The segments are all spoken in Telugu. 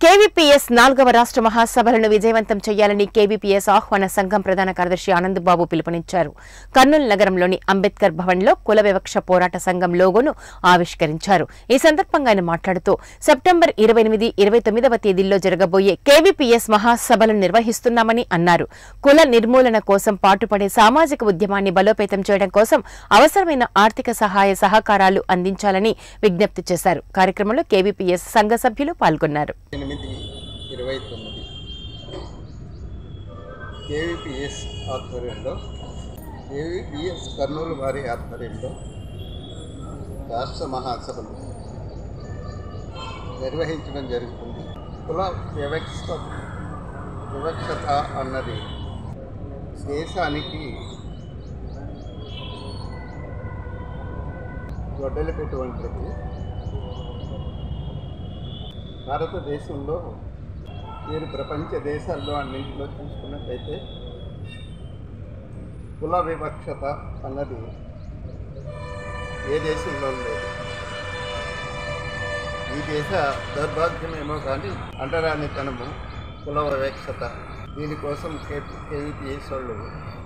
కేవీపీఎస్ నాలుగవ రాష్ట్ర మహాసభలను విజయవంతం చేయాలని కేవీపీఎస్ ఆహ్వాన సంఘం ప్రధాన కార్యదర్శి ఆనందబాబు పిలుపునిచ్చారు కర్నూలు నగరంలోని అంబేద్కర్ భవన్లో కుల వివక్ష పోరాట సంఘం లోగోను ఆవిష్కరించారు ఈ సందర్భంగా ఆయన మాట్లాడుతూ సెప్టెంబర్ ఇరవై ఎనిమిది ఇరవై తొమ్మిదవ తేదీల్లో జరగబోయే కేవీపీఎస్ మహాసభలను నిర్వహిస్తున్నామని అన్నారు కుల నిర్మూలన కోసం పాటుపడే సామాజిక ఉద్యమాన్ని బలోపేతం చేయడం కోసం అవసరమైన ఆర్థిక సహాయ సహకారాలు అందించాలని విజ్ఞప్తి చేశారు కార్యక్రమంలో కేవీపీఎస్ సంఘ సభ్యులు పాల్గొన్నారు ఎనిమిది ఇరవై తొమ్మిది కేవీపీఎస్ ఆధ్వర్యంలో కేవీపీఎస్ కర్నూలు వారి ఆధ్వర్యంలో రాష్ట్ర మహాసభలు నిర్వహించడం జరుగుతుంది కుల వివక్ష వివక్షత అన్నది దేశానికి గొడ్డలి పెట్టువంటిది భారతదేశంలో మీరు ప్రపంచ దేశాల్లో అన్నింటిలో చూసుకున్నట్లయితే కుల వివక్షత అన్నది ఏ దేశంలో లేదు ఈ దేశ దౌర్భాగ్యమేమో కానీ అంటరానితనము కుల వివక్షత దీనికోసం కే కేవీపీఎస్ వాళ్ళు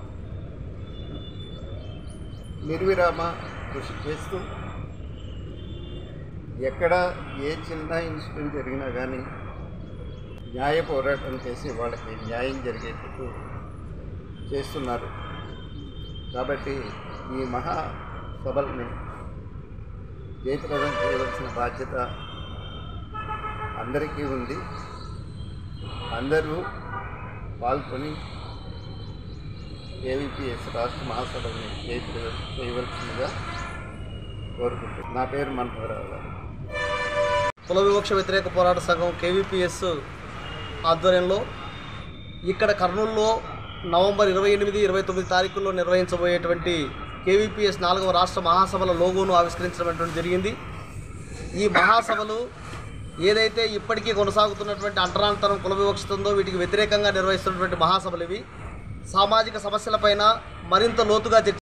నిర్విరామ కృషి చేస్తూ ఎక్కడ ఏ చిన్న ఇన్సిడెంట్ జరిగినా కానీ న్యాయ పోరాటం చేసి వాళ్ళకి న్యాయం జరిగేటట్టు చేస్తున్నారు కాబట్టి ఈ మహా సభల్ని జయప్రదం చేయవలసిన బాధ్యత అందరికీ ఉంది అందరూ పాల్గొని ఏవిపిఎస్ రాష్ట్ర మహాసభల్ని జయప్రదం చేయవలసిందిగా కోరుకుంటున్నాను నా పేరు మనోహరరావు గారు కుల వివక్ష వ్యతిరేక పోరాట సంఘం కేవీపీఎస్ ఆధ్వర్యంలో ఇక్కడ కర్నూలులో నవంబర్ ఇరవై ఎనిమిది ఇరవై తొమ్మిది తారీఖుల్లో నిర్వహించబోయేటువంటి కేవీపీఎస్ నాలుగవ రాష్ట్ర మహాసభల లోగోను ఆవిష్కరించడం జరిగింది ఈ మహాసభలు ఏదైతే ఇప్పటికీ కొనసాగుతున్నటువంటి అంటరాంతరం కుల వివక్షత ఉందో వీటికి వ్యతిరేకంగా నిర్వహిస్తున్నటువంటి మహాసభలు ఇవి సామాజిక సమస్యలపైన మరింత లోతుగా చర్చ